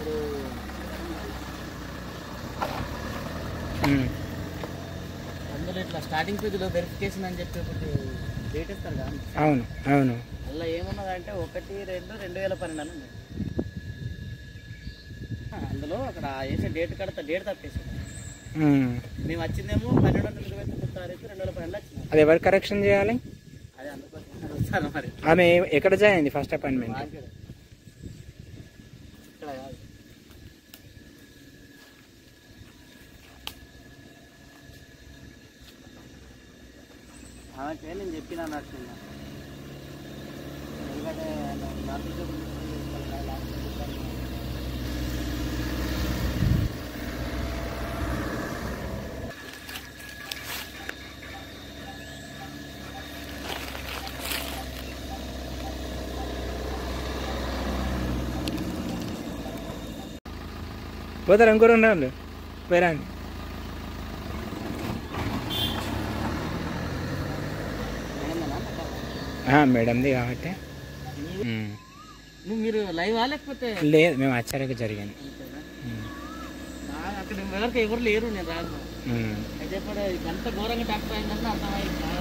ఇప్పుడు ఉమ్. అందులో ఇట్లా స్టార్టింగ్ పేజీలో వెరిఫికేషన్ అని చెప్పి ఒకటి డేట్ ఇస్తారు కదా అవును అవును అందులో ఏమున్నదంటే ఒకటి రెండు రెండు వేల పన్నెండు అని ఉంది ఆ, అందులో అక్కడ వేసే డేట్ కడతా డేట్ తప్పేసి ఉమ్. మేము వచ్చిందేమో పన్నెండు వందల ఇరవై తొమ్మిది తారీఖు రెండు వేల పన్నెండు వచ్చింది అది ఎవరు కరెక్షన్ చేయాలి అది అందుకోసం అడుగుతాను మరి ఆమె ఎక్కడ జాయిన్ అయింది ఫస్ట్ అపాయింట్మెంట్ మార్కెట్ ఇక్కడ కాదు ఆమెకే నేను చెప్పిన అన్నట్టు ఎందుకంటే నాకు పోతారు ఇంకో రెండు రోజులు పోయిరండి ఆ, మేడంది కాబట్టి ఉమ్. నువ్వు మీరు లైవ్ లేకపోతే లేదు మేము ఆశ్చర్యగా జరిగింది అంతేనా? ఉమ్. నా- అక్కడ ఎవరికి ఎవరు లేరు నేను రాను ఉమ్. అయితే ఇప్పుడు అంత ఘోరంగా డాక్టర్ అయిందని అర్థమైంది